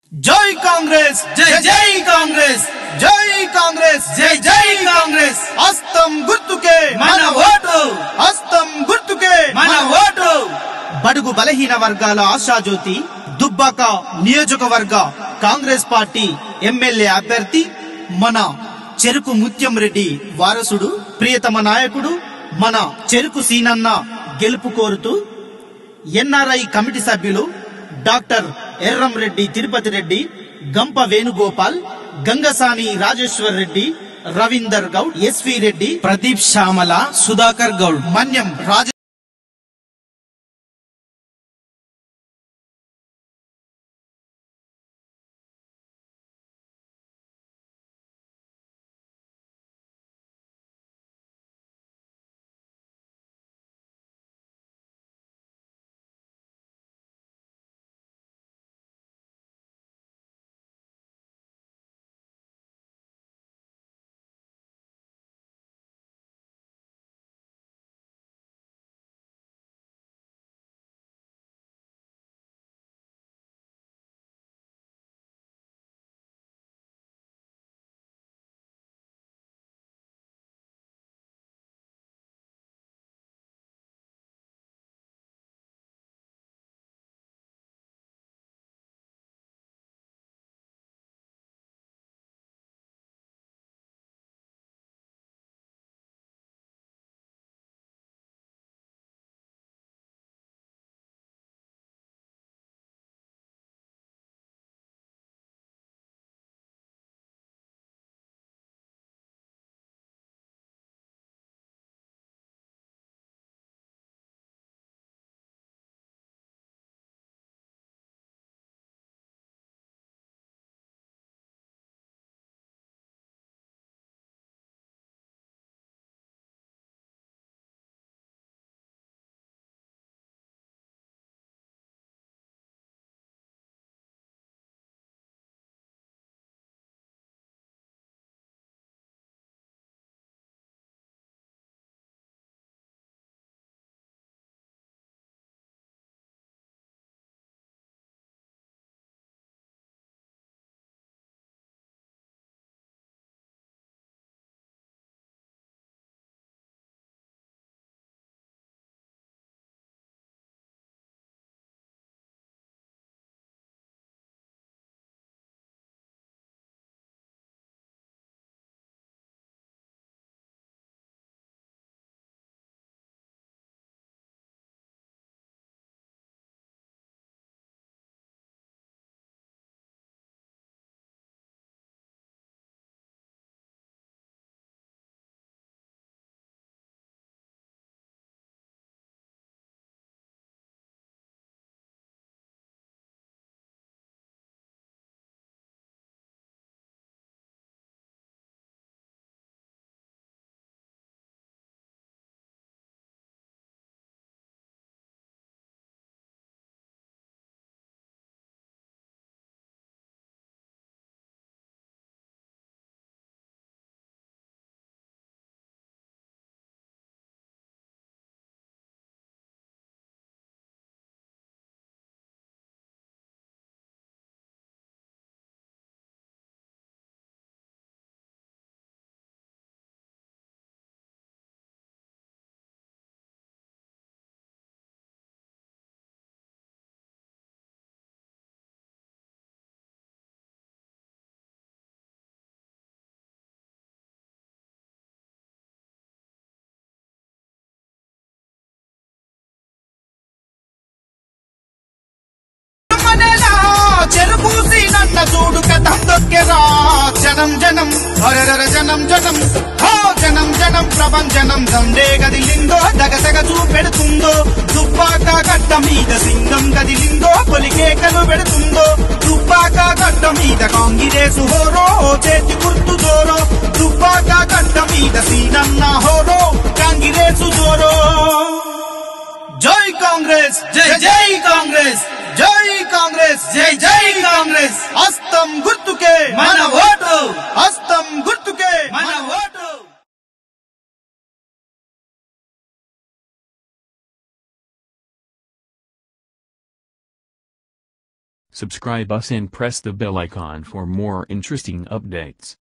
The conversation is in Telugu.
జై కాంగ్రెస్ జై జై కాంగ్రెస్ జై కాంగ్రెస్ జై జై కాంగ్రెస్ హస్తం గుర్తుకే మన ఓటు హస్తం గుర్తుకే మన ఓటు బడుగు బలహీన వర్గాల ఆశాజ్యోతి దుబ్బాక నియోజకవర్గ కాంగ్రెస్ పార్టీ ఎమ్మెల్యే అభ్యర్థి మన చెరుకు ముత్యం రెడ్డి వారసుడు ప్రియతమ నాయకుడు మన చెరుకు సీనన్న గెలుపు కోరుతూ ఎన్ఆర్ఐ కమిటీ సభ్యులు డాక్టర్ ఎర్రం రెడ్డి తిరుపతి రెడ్డి గంప వేణుగోపాల్ గంగసాని రాజేశ్వర్ రెడ్డి రవీందర్ గౌడ్ ఎస్వి రెడ్డి ప్రదీప్ శ్యామల సుధాకర్ గౌడ్ మన్యం రాజ మనలా చెరుపూసి నన్న చూడు కథం దొక్కెరా జనం జనం హరర జనం జనం హో జనం జనం ప్రపంచనం దండే గదిలిందో దగదగ చూపెడుతుందో తుపాక గడ్డ మీద సింగం గదిలిందో కొలికేకలు పెడుతుందో తుపాక గడ్డ మీద కాంగిరేసు హోరో ఓ చేతి గుర్తు జోరో తుపాక గడ్డ మీద సీనన్న హోరో కాంగిరేసు జోరో జై కాంగ్రెస్ జై జై కాంగ్రెస్ జై కాంగ్రెస్ జై జై కాంగ్రెస్ హస్తం గుర్తుకే మన ఓటు హస్తం గుర్తుకే మన vote Subscribe us and press the bell icon for more interesting updates.